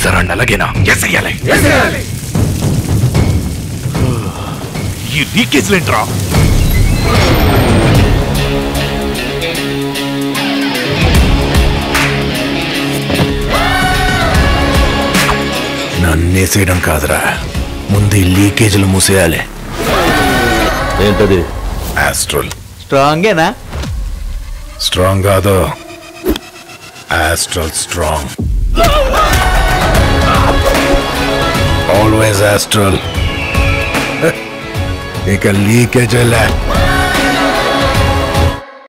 వేస్తారండి అలాగేనా ఎసయ్యాలి ఈ లీకేజ్లేంట్రా నన్నేసేయడం కాదురా ముందు ఈ లీకేజీలు మూసేయాలి ఏంటది ఆస్ట్రల్ స్ట్రాంగేనా స్ట్రాంగ్ కాదు ఆస్ట్రల్ స్ట్రాంగ్ ఆల్వేస్ ఆస్ట్రల్ ఇక లీకేజ్